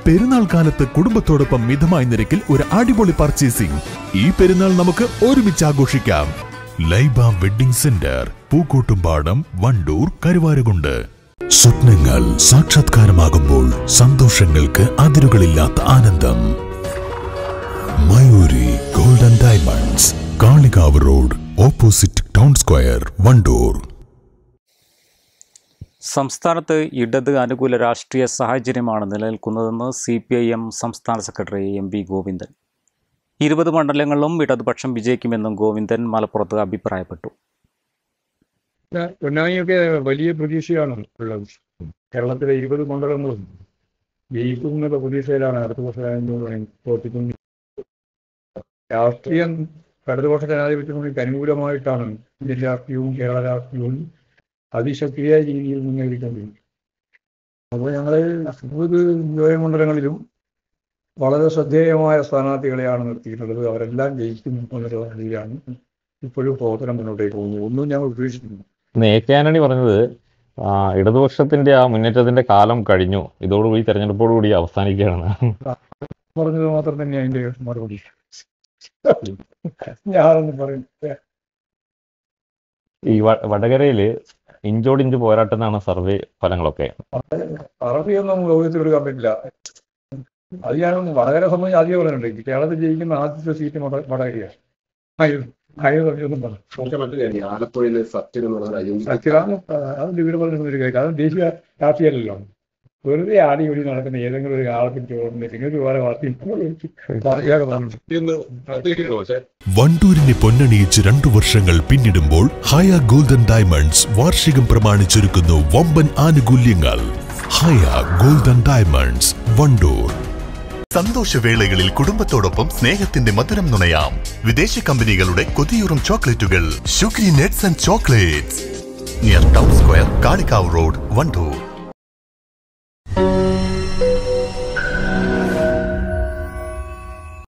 പെരുന്നാൾ കാലത്ത് കുടുംബത്തോടൊപ്പം മിതമായ നിരക്കിൽ ഒരു അടിപൊളി പർച്ചേസിംഗ് ഈ പെരുന്നാൾ നമുക്ക് ഒരുമിച്ച് ആഘോഷിക്കാം ലൈബ വെഡിംഗ് സെന്റർ പൂക്കോട്ടുംപാടം വണ്ടൂർ കരുവാരകുണ്ട് സ്വപ്നങ്ങൾ സാക്ഷാത്കാരമാകുമ്പോൾ സന്തോഷങ്ങൾക്ക് അതിരുകളില്ലാത്ത ആനന്ദം Mayoori golden diamonds Kalikavu road opposite town square Wandoor സംസ്ഥാനത്ത് ഇടത് അനുകൂല രാഷ്ട്രീയ സാഹചര്യമാണ് നിലനിൽക്കുന്നതെന്ന് സി പി ഐ എം സംസ്ഥാന സെക്രട്ടറി എം പി ഗോവിന്ദൻ ഇരുപത് മണ്ഡലങ്ങളിലും ഇടതുപക്ഷം വിജയിക്കുമെന്നും ഗോവിന്ദൻ മലപ്പുറത്ത് അഭിപ്രായപ്പെട്ടു പൊന്നാനിയൊക്കെ വലിയ പ്രതീക്ഷയാണ് ഉള്ളത് കേരളത്തിലെ ഇരുപത് മണ്ഡലങ്ങളും ജയിക്കും എന്നുള്ള പ്രതീക്ഷയിലാണ് അടുത്ത വർഷം പ്രവർത്തിക്കുന്നത് രാഷ്ട്രീയം ഇടതുപക്ഷ ജനാധിപത്യ മുന്നണിക്ക് അനുകൂലമായിട്ടാണ് ഇന്ത്യൻ രാഷ്ട്രീയവും കേരള രാഷ്ട്രീയവും അതിശക്തിയായ രീതിയിൽ മുന്നേറിക്കൊണ്ടിരിക്കുന്നത് അപ്പോൾ ഞങ്ങൾ ഇരുപത് നിയോജക മണ്ഡലങ്ങളിലും വളരെ ശ്രദ്ധേയമായ സ്ഥാനാർത്ഥികളെയാണ് നിർത്തിയിട്ടുള്ളത് അവരെല്ലാം ജയിക്കും എന്നുള്ള രീതിയിലാണ് ഇപ്പോഴും പ്രവർത്തനം മുന്നോട്ടേക്ക് പോകുന്നത് ഒന്നും ഞങ്ങൾ ഉപേക്ഷിക്കുന്നു ഇന്ന് എ കെ ആന്റണി പറഞ്ഞത് ആ, ഇടതുപക്ഷത്തിന്റെ ആ മുന്നേറ്റത്തിന്റെ കാലം കഴിഞ്ഞു ഇതോടുകൂടി തെരഞ്ഞെടുപ്പോടുകൂടി അവസാനിക്കുകയാണ് പറഞ്ഞത് മാത്രം തന്നെ അതിന്റെ മറുപടി ഞാനൊന്നും പറയുന്നില്ല ഈ വ- വടകരയില് ഇഞ്ചോടിഞ്ച് പോരാട്ടെന്നാണ് സർവേ ഫലങ്ങളൊക്കെ അറബിയൊന്നും ലോകത്തിൽ എടുക്കാൻ പറ്റില്ല അത് ഞാൻ വളരെ സംബന്ധിച്ച് ആദ്യം പറഞ്ഞിട്ടുണ്ട് കേരളത്തിൽ ജയിക്കുന്ന ആദ്യത്തെ സീറ്റ് വട- വടകരയാണ് ആയിരുന്നു ആയിരുന്നു പറഞ്ഞു നമുക്ക് മറ്റു കാര്യം ആലപ്പുഴയിലെ സത്യം എന്ന് പറഞ്ഞ അയ്യോ സത്യമാണ് അതിന്റെ വീട് പറഞ്ഞിരുന്ന ഒരു കാര്യം അത് ദേശീയ രാഷ്ട്രീയമല്ലല്ലോ വെറുതെ ആടി ഓടി നടക്കുന്ന ഏതെങ്കിലും ഒരു ആളത്തിന്റെ ഓർമ്മ ഒരു വേറെ വാർത്ത ഇയാളെ പറഞ്ഞു പക്ഷേ വണ്ടൂരിനെ പൊന്നണിയിച്ച് രണ്ടു വർഷങ്ങൾ പിന്നിടുമ്പോൾ ഹയ ഗോൾഡൻ ഡയമണ്ട്സ് വാർഷികം പ്രമാണിച്ചൊരുക്കുന്നു വമ്പൻ ആനുകൂല്യങ്ങൾ ഹയ ഗോൾഡൻ ഡയമണ്ട്സ് വണ്ടൂർ സന്തോഷവേളകളിൽ കുടുംബത്തോടൊപ്പം സ്നേഹത്തിന്റെ മധുരം നുണയാം വിദേശ കമ്പനികളുടെ കൊതിയൂറും ചോക്ലേറ്റുകൾ sugary nets and chocolates near town square Kalikavu road Wandoor